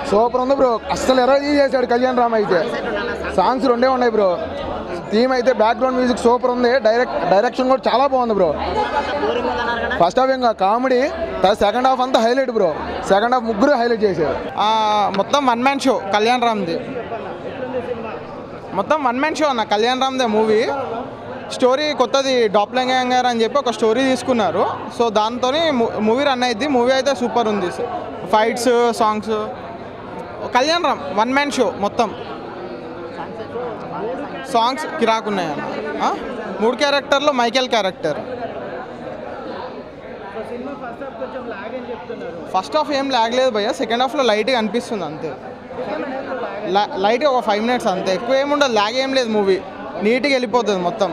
Super ఉంది bro అస్సలు ఎర్ర చేశాడు కళ్యాణ్ రామ్ అయితే సాంగ్స్ రెండే ఉన్నాయి బ్రో థీమ్ అయితే బ్యాక్గ్రౌండ్ మ్యూజిక్ సూపర్ ఉంది డైరెక్ట్ డైరెక్షన్ కూడా చాలా బాగుంది బ్రో ఫస్ట్ హాఫ్ ఇంకా కామెడీ సెకండ్ హాఫ్ అంతా హైలైట్ బ్రో సెకండ్ హాఫ్ ముగ్గురు హైలైట్ చేశారు ఆ, మొత్తం వన్ మ్యాన్ షో కళ్యాణ్ రామ్ది మొత్తం వన్ మ్యాన్ షో అన్న కళ్యాణ్ రామ్దే మూవీ స్టోరీ కొత్తది డాప్లింగ్ గారు అని చెప్పి ఒక స్టోరీ తీసుకున్నారు సో దాంతో మూవీ రన్ అయింది మూవీ అయితే సూపర్ ఉంది fights songs Kalyan Ram one man show మొత్తం సాంగ్స్ కిరాకున్నాయి అన్న ఆ? మూడు క్యారెక్టర్లో మైకేల్ క్యారెక్టర్ ఫస్ట్ హాఫ్ ఏం లాగ్ లేదు భయ్య సెకండ్ హాఫ్లో లైట్గా అనిపిస్తుంది అంతే లా- లైట్గా ఒక ఫైవ్ మినిట్స్ అంతే ఎక్కువ ఏముండదు లాగ్ ఏం లేదు మూవీ నీట్గా వెళ్ళిపోతుంది మొత్తం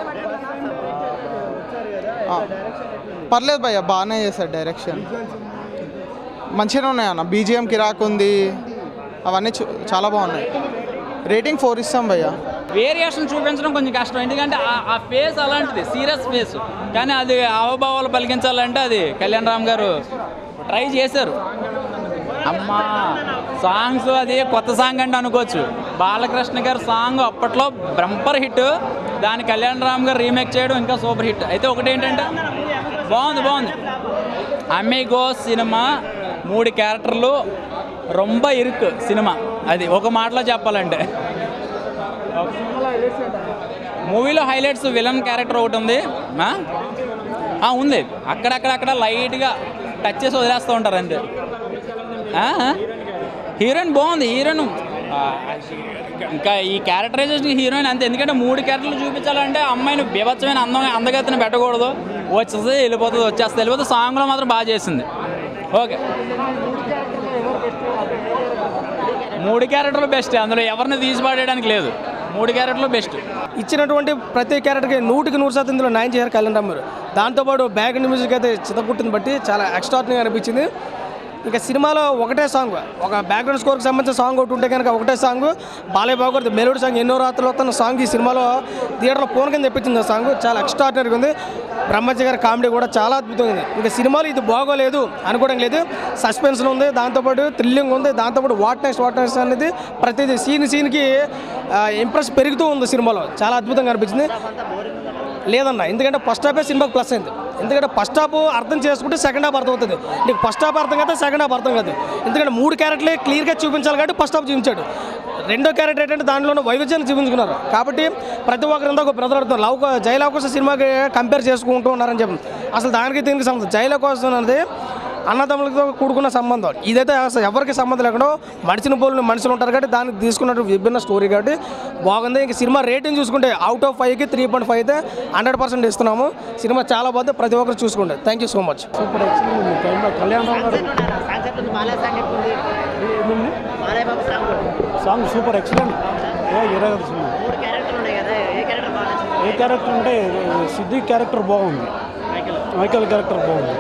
ఆ. పర్లేదు భయ్య బాగానే చేశారు డైరెక్షన్ మంచిగానే ఉన్నాయి అన్న బీజిఎం కిరాక్ ఉంది అవన్నీ చూ- చాలా బాగున్నాయి రేటింగ్ ఫోర్ ఇస్తాం భయ్య వేరియేషన్ చూపించడం కొంచెం కష్టం ఎందుకంటే ఆ- ఆ ఫేస్ అలాంటిది సీరియస్ ఫేస్ కానీ అది హావభావాలు పలికించాలంటే అది కళ్యాణ్ రామ్ గారు ట్రై చేశారు అమ్మా సాంగ్స్ అది కొత్త సాంగ్ అంటే అనుకోవచ్చు బాలకృష్ణ గారి సాంగ్ అప్పట్లో బ్రంపర్ హిట్ దాని కళ్యాణ్ రామ్ గారు రీమేక్ చేయడం ఇంకా సూపర్ హిట్ అయితే ఒకటి ఏంటంటే బాగుంది బాగుంది అమిగో సినిమా మూడు క్యారెక్టర్లు రొంబ ఇరుకు సినిమా అది ఒక మాటలో చెప్పాలంటే మూవీలో హైలైట్స్ విలన్ క్యారెక్టర్ ఒకటి ఉంది ఆ? ఆ, ఉంది అక్కడక్కడక్కడ లైట్గా టచ్ చేసి వదిలేస్తూ ఉంటారు అంతే ఆ? హీరోయిన్ బాగుంది హీరోయిన్ ఆ, ఇంకా ఈ క్యారెక్టరైజేషన్ హీరోయిన్ అంతే ఎందుకంటే మూడు క్యారెక్టర్లు చూపించాలంటే అమ్మాయిని బీభత్సమైన అందం అందగతిని పెట్టకూడదు వచ్చేస్తే వెళ్ళిపోతుంది వచ్చేస్తే వెళ్ళిపోతుంది సాంగ్లో మాత్రం బాగా చేసింది ఓకే మూడు క్యారెక్టర్లు బెస్ట్ అందులో ఎవరిని తీసి పాడేయడానికి లేదు మూడు క్యారెక్టర్లు బెస్ట్ ఇచ్చినటువంటి ప్రతి క్యారెక్టర్కి నూటికి నూరు శాతం ఇందులో న్యాయం చేశారు కళ్యాణ్ రామ్ గారు దాంతోపాటు బ్యాక్గ్రౌండ్ మ్యూజిక్ అయితే చితకుట్టింది బట్టి చాలా ఎక్స్ట్రాడినరీ అనిపించింది ఇంకా సినిమాలో ఒకటే సాంగ్ ఒక బ్యాక్గ్రౌండ్ స్కోర్కి సంబంధించిన సాంగ్ ఒకటి ఉంటే కనుక ఒకటే సాంగ్ బాలయ్య బాబు గారి మెలోడీ సాంగ్ ఎన్నో రాత్రులు వస్తున్న సాంగ్ ఈ సినిమాలో థియేటర్లో ఫోన్ కింద తెప్పించింది ఆ సాంగ్ చాలా ఎక్స్ట్రాడినరీగా ఉంది బ్రహ్మజీ గారి కామెడీ కూడా చాలా అద్భుతంగా ఉంది ఇంకా సినిమాలో ఇది బాగోలేదు అనుకోవడం లేదు సస్పెన్స్ ఉంది దాంతోపాటు థ్రిల్లింగ్ ఉంది దాంతోపాటు వాట్ నెక్స్ట్ వాట్ నెక్స్ట్ అనేది ప్రతిదీ సీన్ సీన్కి ఇంప్రెస్ పెరుగుతూ ఉంది సినిమాలో చాలా అద్భుతంగా అనిపించింది లేదన్న ఎందుకంటే ఫస్ట్ హాఫే సినిమాకి ప్లస్ అయింది ఎందుకంటే ఫస్ట్ హాఫ్ అర్థం చేసుకుంటే సెకండ్ హాఫ్ అర్థమవుతుంది నీకు ఫస్ట్ హాఫ్ అర్థం కదా సెకండ్ హాఫ్ అర్థం కాదు ఎందుకంటే మూడు క్యారెక్టర్లే క్లియర్గా చూపించాలి కాబట్టి ఫస్ట్ హాఫ్ చూపించాడు రెండో క్యారెక్టర్ ఏంటంటే దాంట్లోనే వైవిధ్యాన్ని చూపించుకున్నారు కాబట్టి ప్రతి ఒక్కరు ఇందాక ఒక బ్రదర్ అడుగుతున్నారు లవ్ జైలవకోసం సినిమాకి కంపేర్ చేసుకుంటూ ఉన్నారని చెప్పి అసలు దానికి దీనికి సంబంధం జైలవకోసం అనేది అన్నదమ్ములతో కూడుకున్న సంబంధం ఇదైతే అసలు ఎవరికి సంబంధం లేకుండా మనిషిని పోలిన మనుషులు ఉంటారు కాబట్టి దానికి తీసుకున్నట్టు విభిన్న స్టోరీ కాబట్టి బాగుంది ఇంక సినిమా రేటింగ్ చూసుకుంటే అవుట్ ఆఫ్ ఫైవ్కి త్రీ పాయింట్ ఫైవ్ అయితే హండ్రెడ్ పర్సెంట్ ఇస్తున్నాము సినిమా చాలా బాగుంది ప్రతి ఒక్కరు చూసుకోండి thank you so much Kalyan Ram garu song super excellent ఏ ఇరవై సినిమా ఏ క్యారెక్టర్ అంటే సిద్ధి క్యారెక్టర్ బాగుంది మైకల్ క్యారెక్టర్ బాగుంది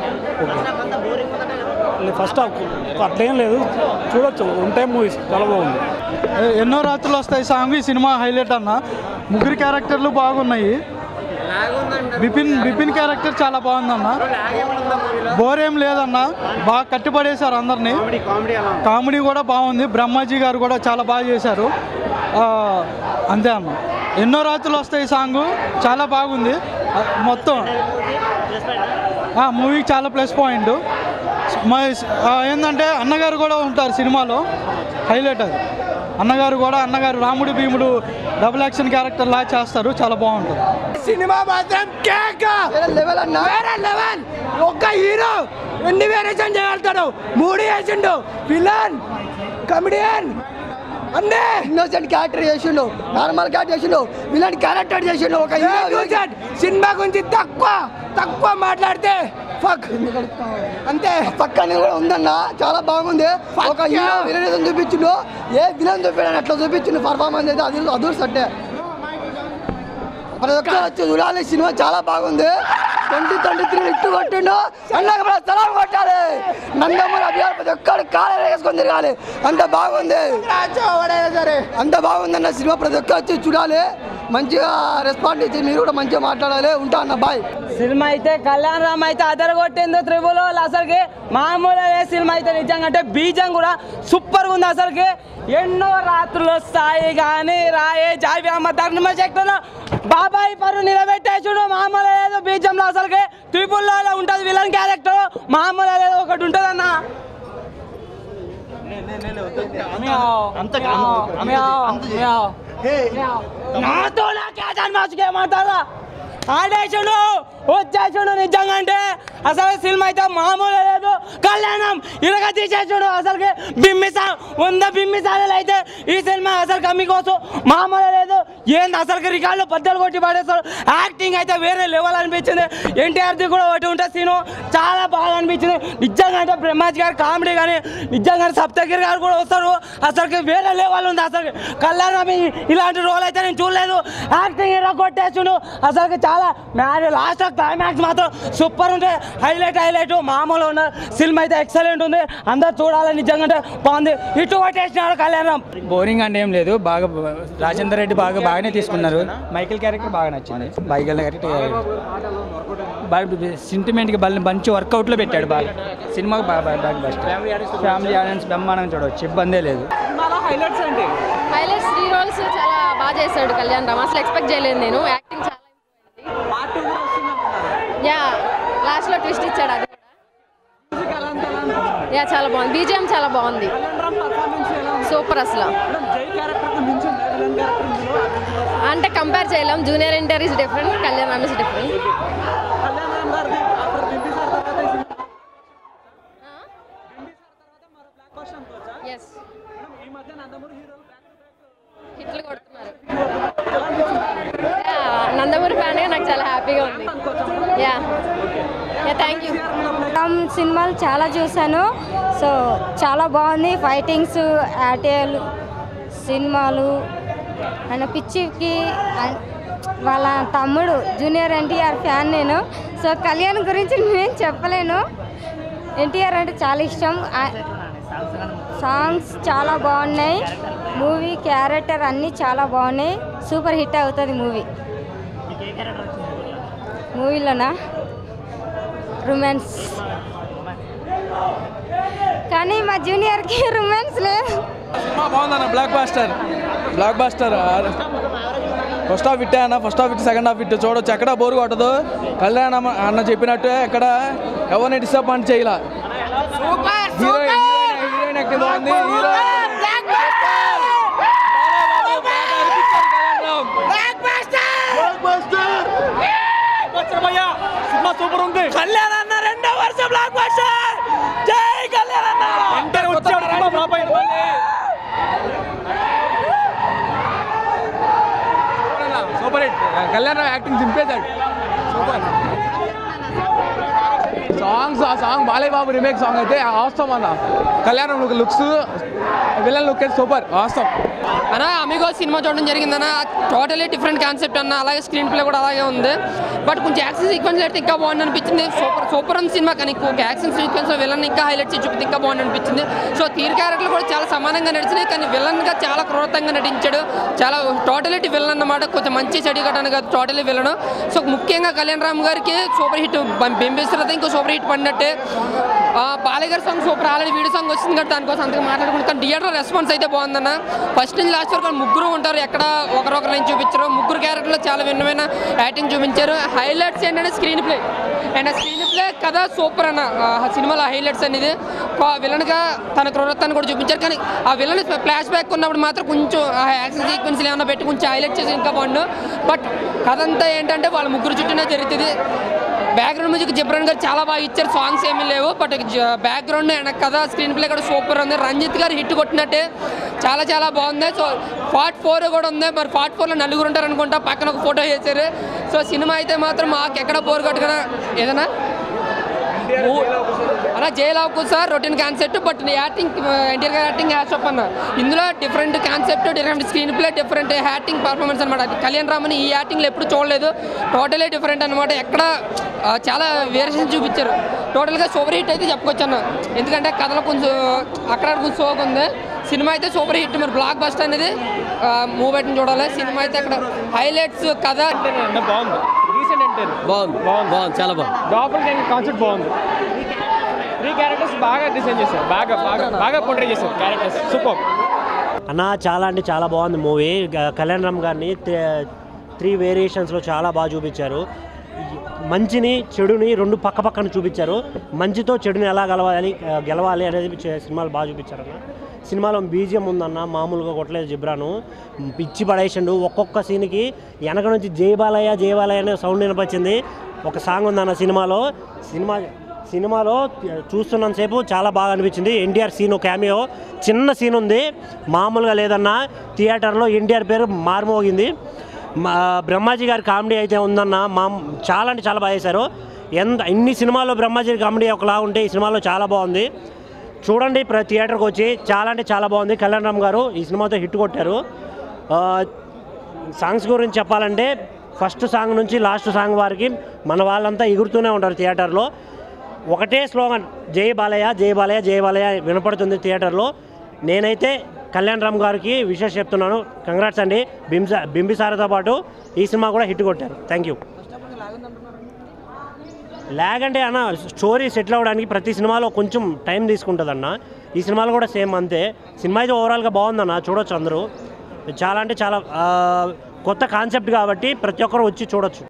ఓకే ఫస్ట్ హాఫ్ అట్లేం లేదు చూడొచ్చు వన్ టైం మూవీస్ చాలా బాగుంది ఎన్నో రాత్రులు వస్తాయి సాంగ్ ఈ సినిమా హైలైట్ అన్న ముగ్గురు క్యారెక్టర్లు బాగున్నాయి బిపిన్ బిపిన్ క్యారెక్టర్ చాలా బాగుందన్న బోర్ ఏం లేదన్న బాగా కట్టిపడేశారు అందరినీ కామెడీ కూడా బాగుంది బ్రహ్మాజీ గారు కూడా చాలా బాగా చేశారు ఆ, అంతే అన్న ఎన్నో రాత్రులు వస్తాయి సాంగ్ చాలా బాగుంది ఆ, మొత్తం మూవీకి చాలా ప్లస్ పాయింట్ ఏంటంటే అన్నగారు కూడా ఉంటారు సినిమాలో హైలైట్ అది అన్నగారు కూడా అన్నగారు రాముడు భీముడు డబుల్ యాక్షన్ క్యారెక్టర్ లా చేస్తారు చాలా బాగుంటుంది సినిమా మాత్రం కేక్ లెవెల్ అన్న వేరే లెవెల్ ఒక్క హీరో ఎన్ని వేరియేషన్ చేయగలుగుతాడు మూడు వేసిండు విలన్ కమెడియన్ అన్నీ ఇన్నోసెంట్ క్యారెక్టర్ చేసిండు నార్మల్ క్యారెక్టర్ చేసిండు విలన్ క్యారెక్టర్ చేసిండు ఒక హీరో సినిమా గురించి తక్కువ తక్కువ మాట్లాడితే ఫక్ అంతే పక్క అనేది కూడా ఉందన్న చాలా బాగుంది ఒక హీరో విలన్ చూపించిండు ఏ విలన్ చూపించాడు అట్లా చూపించిండు పర్ఫార్మెన్స్ అయితే అది అదూర్ సట్టే ప్రతి ఒక్కరు వచ్చి చూడాలి సినిమా చాలా బాగుంది ట్వంటీ ట్వంటీ త్రీ ఇట్టు కొట్టిండు అన్నాక కూడా స్థలం కొట్టాలి నందమూరి అభియాన్ ప్రతి ఒక్కరు కాలు వేసుకొని తిరగాలి అంత బాగుంది అంత బాగుంది అన్న సినిమా ప్రతి ఒక్కరు వచ్చి చూడాలి మంచిగా రెస్పాండ్ ఇచ్చి మీరు కూడా మంచిగా మాట్లాడాలి ఉంటా అన్న బాయ్ సినిమా అయితే కళ్యాణ్ రామ్ అయితే అదరగొట్టింది త్రిబుల్ అసలుకి మామూలు సినిమా అయితే నిజంగా అంటే బీజం కూడా సూపర్ ఉంది అసలుకి ఎన్నో రాత్రులు వస్తాయి కానీ రాయే జావి అమ్మ ధర్మ శక్తులు బాబాయ్ పరు నిలబెట్టేసుడు మామూలు లేదు బీజంలో అసలుకి త్రిపుల్లో ఉంటుంది విలన్ క్యారెక్టర్ మామూలు లేదు ఒకటి ఉంటుంది అన్న నాతో నాకే జన్మాసుకే మాట్లాడా ఆడేసుడు వచ్చేసుడు నిజంగా అంటే అసలు సినిమా అయితే మామూలు లేదు కళ్యాణం ఇరగ తీసేసుడు అసలుకి బిమ్మిసా వంద బిమ్మిసాలు అయితే ఈ సినిమా అసలు కమ్మి కోసం మామూలు లేదు ఏంది అసలుకి రికార్డులు బద్దలు కొట్టి పడేస్తారు యాక్టింగ్ అయితే వేరే లెవెల్ అనిపించింది ఎన్టీఆర్ది కూడా ఒకటి ఉంటుంది సీను చాలా బాగా అనిపించింది నిజంగా అంటే బ్రహ్మాజీ గారి కామెడీ కానీ నిజంగా సప్తగిరి గారు కూడా వస్తారు అసలుకి వేరే లెవెల్ ఉంది అసలు కళ్యాణం ఇలాంటి రోల్ అయితే నేను చూడలేదు యాక్టింగ్ ఇలా కొట్టేసుడు అసలుకి చాలా మ్యారేజ్ లాస్ట్ క్లైమాక్స్ మాత్రం సూపర్ ఉంటే హైలైట్ హైలైట్ మామూలు ఉన్న సినిమా అయితే ఎక్సలెంట్ ఉంది అందరు చూడాలి నిజంగా అంటే బాగుంది ఇటు కొట్టేసినాడు కళ్యాణం బోరింగ్ అంటే ఏం లేదు బాగా రాజేందర్ రెడ్డి బాగా బాగానే తీసుకున్నారు మైకిల్ క్యారెక్టర్ బాగా నచ్చింది మైకిల్ క్యారెక్టర్ బాగా సెంటిమెంట్కి బల్ మంచి వర్కౌట్లో పెట్టాడు బాగా సినిమాకి బాగా బాగా బాగా బెస్ట్ ఫ్యామిలీ ఆడియన్స్ బ్రహ్మాండంగా చూడవచ్చు ఇబ్బందే లేదు హైలైట్స్ అంటే హైలైట్స్ త్రీ రోల్స్ చాలా బాగా చేశాడు కళ్యాణ్ రామ్ అసలు ఎక్స్పెక్ట్ చేయలేదు నేను యాక్టింగ్ చాలా యా లాస్ట్ లో ట్విస్ట్ ఇచ్చాడు అది కూడా యా చాలా బాగుంది బీజిఎం చాలా బాగుంది సూపర్ అసలు అంటే కంపేర్ చేయలేం junior NTR is different Kalyan Ram is different yes హిట్లు కొడుతున్నారు యా, నందమూరి ఫ్యాన్ నాకు చాలా హ్యాపీగా ఉంది yeah yeah thank you Ram సినిమాలు చాలా చూశాను సో చాలా బాగుంది ఫైటింగ్స్ యాటేలు సినిమాలు ఆయన పిచ్చికి అన్- వాళ్ళ తమ్ముడు జూనియర్ ఎన్టీఆర్ ఫ్యాన్ నేను సో కళ్యాణ్ గురించి నేను చెప్పలేను ఎన్టీఆర్ అంటే చాలా ఇష్టం ఆ- సాంగ్స్ చాలా బాగున్నాయి మూవీ క్యారెక్టర్ అన్నీ చాలా బాగున్నాయి సూపర్ హిట్ అవుతుంది మూవీ మూవీలోనా రొమాన్స్ కానీ మా జూనియర్కి రొమాన్స్ లేదు సినిమా బాగుందన్న blockbuster blockbuster first half ఇట్టే అన్న first half it second half it చూడొచ్చు ఎక్కడ బోరు కొట్టదు కళ్యాణ్ అమ్మ- అన్న చెప్పినట్టు ఎక్కడ ఎవరిని డిసప్పాయింట్ చేయాల హీరో హీరోయిన్ యాక్టింగ్ బాగుంది హీరో సినిమా సూపర్ ఉంది కళ్యాణ్ అన్న రెండో వర్షం బ్లాక్ బస్టర్ జై కళ్యాణ్ అన్న ఎంటర్ వచ్చాడు సినిమా ఫ్లాప్ అయింది సూపర్ హిట్ కళ్యాణ్ యాక్టింగ్ చింపేశాడు సాంగ్స్ ఆ song Balayya Babu remake song అయితే అవసరం అన్న కళ్యాణం లుక్స్ విలన్ లుక్ అయితే సూపర్ అవసరం అన్న అమిగో సినిమా చూడడం జరిగిందన్న టోటలీ డిఫరెంట్ కాన్సెప్ట్ అన్న అలాగే స్క్రీన్ ప్లే కూడా అలాగే ఉంది బట్ కొంచెం యాక్షన్ సీక్వెన్స్ అయితే ఇంకా బాగుంది అనిపించింది సూపర్ సూపర్ ఉంది సినిమా కానీ ఇంకొక యాక్షన్ సీక్వెన్స్ విలన్ ఇంకా హైలైట్ చేసి చూపితే ఇంకా బాగుంది అనిపించింది సో తీర్ క్యారెక్టర్లు కూడా చాలా సమానంగా నడిచినాయి కానీ విలన్గా చాలా క్రూరంగా నటించాడు చాలా టోటలిటీ విలన్ అన్నమాట కొంచెం మంచి చెడు కట్టాను కాదు టోటలీ విలన్ సో ముఖ్యంగా కళ్యాణ్ రామ్ గారికి సూపర్ హిట్ బింబిస్తున్నది ఇంకో సూపర్ హిట్ పడినట్టే ఆ, Balayya garu song super already video song వచ్చింది కాబట్టి దానికోసం అంతగా మాట్లాడుకుంటాం కానీ థియేటర్ రెస్పాన్స్ అయితే బాగుందన్న ఫస్ట్ నుంచి లాస్ట్ వరకు ముగ్గురు ఉంటారు ఎక్కడ ఒకరొకరు నుంచి చూపించారు ముగ్గురు క్యారెక్టర్లు చాలా భిన్నమైన యాక్టింగ్ చూపించారు హైలైట్స్ ఏంటంటే screenplay and screenplay కథ సూపర్ అన్న ఆ సినిమాలో హైలైట్స్ అనేది విలన్గా తన క్రూరత్వాన్ని కూడా చూపించారు కానీ ఆ విలన్ ఫ్లాష్ బ్యాక్ ఉన్నప్పుడు మాత్రం కొంచెం ఆ యాక్షన్ సీక్వెన్స్ ఏమైనా పెట్టి కొంచెం హైలైట్ చేసి ఇంకా బాగుండు బట్ కథ అంతా ఏంటంటే వాళ్ళ ముగ్గురు చుట్టూనే జరుగుతుంది బ్యాక్గ్రౌండ్ మ్యూజిక్ జబ్రాన్ గారు చాలా బాగా ఇచ్చారు సాంగ్స్ ఏమీ లేవు బట్ బ్యాక్గ్రౌండ్ అండ్ కథ స్క్రీన్ ప్లే కూడా సూపర్ ఉంది రంజిత్ గారు హిట్ కొట్టినట్టే చాలా చాలా బాగుంది సో పార్ట్ ఫోర్ కూడా ఉంది మరి పార్ట్ ఫోర్లో నలుగురు ఉంటారు అనుకుంటా పక్కన ఒక ఫోటో వేశారు సో సినిమా అయితే మాత్రం మాకు ఎక్కడ బోర్ కొట్టుకున్నా ఏదైనా అలా జైలాకు sir routine concept but acting NTR garu acting has అన్న ఇందులో different concept different screenplay different acting performance అనమాట కళ్యాణ్ రామని ఈ యాక్టింగ్లో ఎప్పుడు చూడలేదు టోటలీ డిఫరెంట్ అనమాట ఎక్కడ ఆ, చాలా వేరియేషన్ చూపించారు టోటల్గా సూపర్ హిట్ అయితే చెప్పుకోవచ్చు అన్న ఎందుకంటే కథలో కొంచెం అక్కడ కొంచెం సోక్ ఉంది సినిమా అయితే సూపర్ హిట్ మరి బ్లాక్ బస్టర్ అనేది మూవ్ అయితే చూడాలి సినిమా అయితే అక్కడ హైలైట్స్ కథ బాగుంది రీసెంట్ ఎంటర్ బాగుంది బాగుంది బాగుంది చాలా బాగుంది డాబుల్ గ్యాంగ్ కాన్సెప్ట్ బాగుంది త్రీ క్యారెక్టర్స్ బాగా డిజైన్ చేశారు బాగా బాగా బాగా పోర్ట్రే చేశారు క్యారెక్టర్స్ సూపర్ అన్న చాలా అంటే చాలా బాగుంది మూవీ కళ్యాణ్ రామ్ గారిని త్రీ వేరియేషన్స్లో చాలా బాగా చూపించారు మంచిని చెడుని రెండు పక్క పక్కన చూపించారు మంచితో చెడుని ఎలా గెలవాలి గెలవాలి అనేది చే- సినిమాలు బాగా చూపించారు అన్న సినిమాలో బీజియం ఉందన్న మామూలుగా కొట్టలేదు జిబ్రాను పిచ్చి పడేసిండు ఒక్కొక్క సీన్కి వెనక నుంచి జై బాలయ్య జై బాలయ్య అనే సౌండ్ వినిపించింది ఒక సాంగ్ ఉందన్న సినిమాలో సినిమా సినిమాలో చూస్తున్నంతసేపు చాలా బాగా అనిపించింది ఎన్టీఆర్ సీన్ క్యామియో చిన్న సీన్ ఉంది మామూలుగా లేదన్న థియేటర్లో ఎన్టీఆర్ పేరు మారుమోగింది మా బ్రహ్మాజీ గారి కామెడీ అయితే ఉందన్న మా చాలా అంటే చాలా బాగా చేశారు ఎంత ఇన్ని సినిమాల్లో బ్రహ్మాజీ కామెడీ ఒకలా ఉంటే ఈ సినిమాలో చాలా బాగుంది చూడండి ప్ర థియేటర్కి వచ్చి చాలా అంటే చాలా బాగుంది కళ్యాణ్ రామ్ గారు ఈ సినిమాతో హిట్ కొట్టారు ఆ, సాంగ్స్ గురించి చెప్పాలంటే ఫస్ట్ సాంగ్ నుంచి లాస్ట్ సాంగ్ వారికి మన వాళ్ళంతా ఎగురుతూనే ఉంటారు థియేటర్లో ఒకటే స్లోగన్ జై బాలయ్య జై బాలయ్య జై బాలయ్య వినపడుతుంది థియేటర్లో నేనైతే కళ్యాణ్ రామ్ గారికి విషయం చెప్తున్నాను కంగ్రాట్స్ అండి బింస బింబిసారతో పాటు ఈ సినిమా కూడా హిట్ కొట్టారు థ్యాంక్ యూ ల్యాగ్ అంటే అన్న స్టోరీ సెటిల్ అవ్వడానికి ప్రతి సినిమాలో కొంచెం టైం తీసుకుంటుంది అన్న ఈ సినిమాలో కూడా సేమ్ అంతే సినిమా అయితే ఓవరాల్గా బాగుందన్న చూడొచ్చు అందరూ చాలా అంటే చాలా ఆ, కొత్త కాన్సెప్ట్ కాబట్టి ప్రతి ఒక్కరు వచ్చి చూడొచ్చు